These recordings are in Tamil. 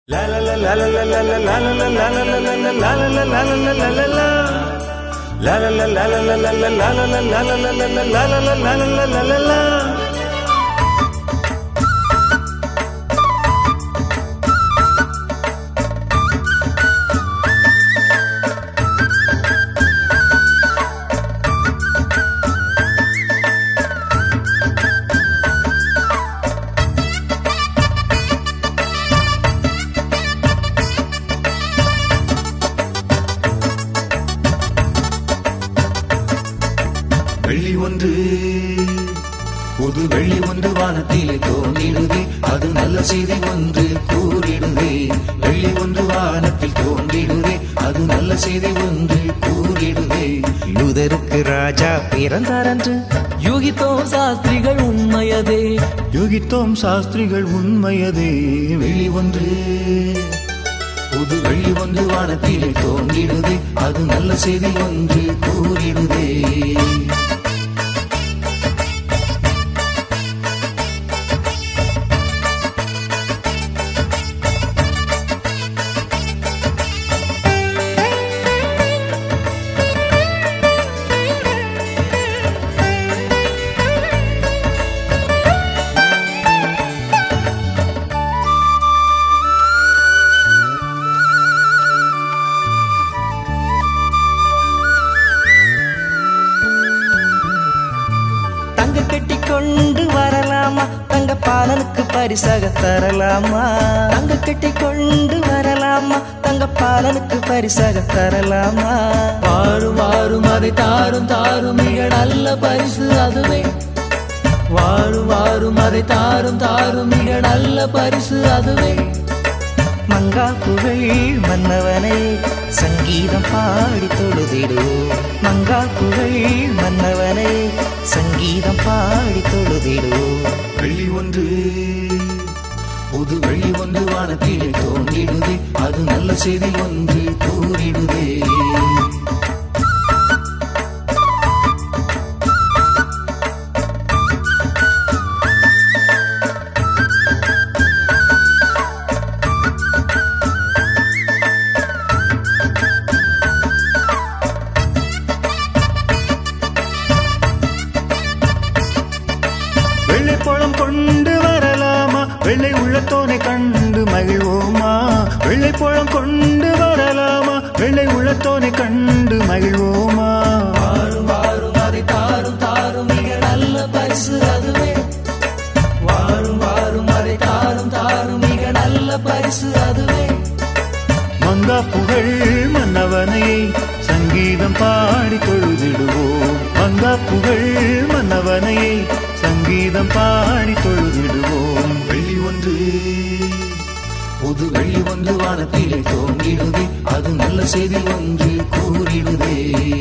வெள்ளி ஒன்று புது வெள்ளி ஒன்று வானத்திலே தோன்றிடுதே அது நல்ல செய்தி ஒன்று கூறிடுதே வெள்ளி ஒன்று வானத்தில் தோன்றிடுதே அது நல்ல செய்தி ஒன்று கூறிடுதே யூதருக்கு ராஜா பிறந்தாரன்று யூகித்தோம் சாஸ்திரிகள் உண்மையதே யோகித்தோம் சாஸ்திரிகள் உண்மையதே வெள்ளி ஒன்று புது வெள்ளி ஒன்று வானத்திலே தோன்றிடுதே அது நல்ல செய்தி ஒன்று கூறிடுதே தங்க கட்டி கொண்டு வரலாமா தங்க பாலனுக்கு பரிசாக தரலாமா தங்க கட்டி கொண்டு வரலாமா தங்க பாலனுக்கு பரிசாக தரலாமா வாரும் வாரும் அதை தாரும் தாரும் மிக நல்ல பரிசு அதுவே வாரும் வாரும் அதை தாரும் தாரும் மிக நல்ல பரிசு அதுவே மங்கா புகழ் மன்னவனை சங்கீதம் பாடி தொழுதிடுவோம் மங்கா புகழ் மன்னவனை சங்கீதம் பாடி தொழுதிடுவோம் வெள்ளி ஒன்று புது வெள்ளி ஒன்று வானத்திலே தோன்றிடுதே அது நல்ல செய்தி ஒன்று கூறிடுதே வெள்ளை பழம் கொண்டு வரலாமா வெள்ளை உள்ளத்தோனை கண்டு மகிழ்வோமா வெள்ளை பழம் கொண்டு வரலாமா வெள்ளை உள்ளத்தோனை கண்டு மகிழ்வோமா வாரும் வாரும் அதை தாரும் தாரும் மிக நல்ல பரிசு அதுவே வாரும் வாரும் அதை தாரும் தாரும் மிக நல்ல பரிசு அதுவே மங்கா புகழ் மன்னவனை சங்கீதம் பாடி தொழுதிடுவோம் மங்கா புகழ் மன்னவனை சங்கீதம் பாடி தொழுதிடுவோம் வெள்ளி ஒன்று புது வெள்ளி ஒன்று வானத்திலே தோன்றிடுதே அது நல்ல செய்தி ஒன்று கூறிடுதே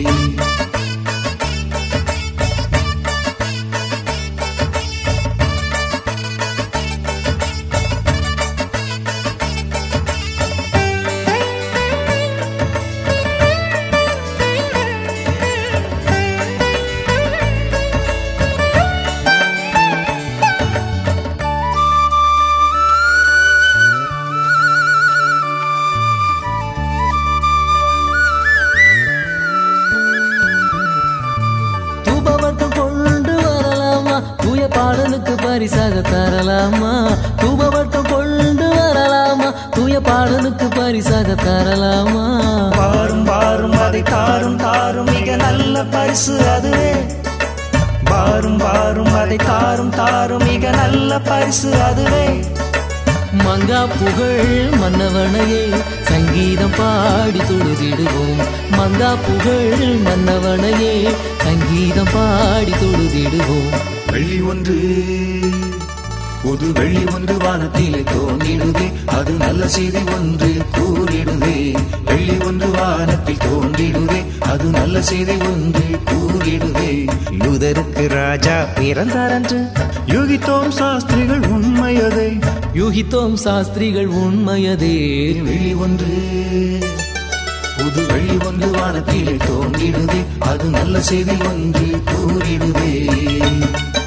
தூபவர்க்கம் கொண்டு வரலாமா தூய பாடலுக்கு பரிசாக தரலாமா தூபவர்க்கம் கொண்டு வரலாமா தூய பாடலுக்கு பரிசாக தரலாமா பாரும் பாரும் அதை தாரும் தாரும் மிக நல்ல பரிசு அதுவே பாரும் பாரும் அதை தாரும் தாரும் மிக நல்ல பரிசு அதுவே மங்கா புகழ் மன்னவனையே சங்கீதம் பாடி தொழுதிடுவோம் மங்கா புகழ் மன்னவனையே சங்கீதம் பாடி தொழுதிடுவோம் வெள்ளி ஒன்று புது வெள்ளி ஒன்று வானத்திலே தோன்றிடுதே அது நல்ல செய்தி ஒன்று கூறிடுதே வெள்ளி ஒன்று வானத்தில் தோன்றிடுதே அது நல்ல செய்தி ஒன்று கூறிடுதே யூதருக்கு ராஜா பிறந்தாரன்று யோகித்தோம் சாஸ்திரிகள் உண்மையதே யூகித்தோம் சாஸ்திரிகள் உண்மையதே வெள்ளி ஒன்று புது வெள்ளி ஒன்று வானத்திலே தோன்றிடுதே அது நல்ல செய்தி ஒன்று கூறிடுதே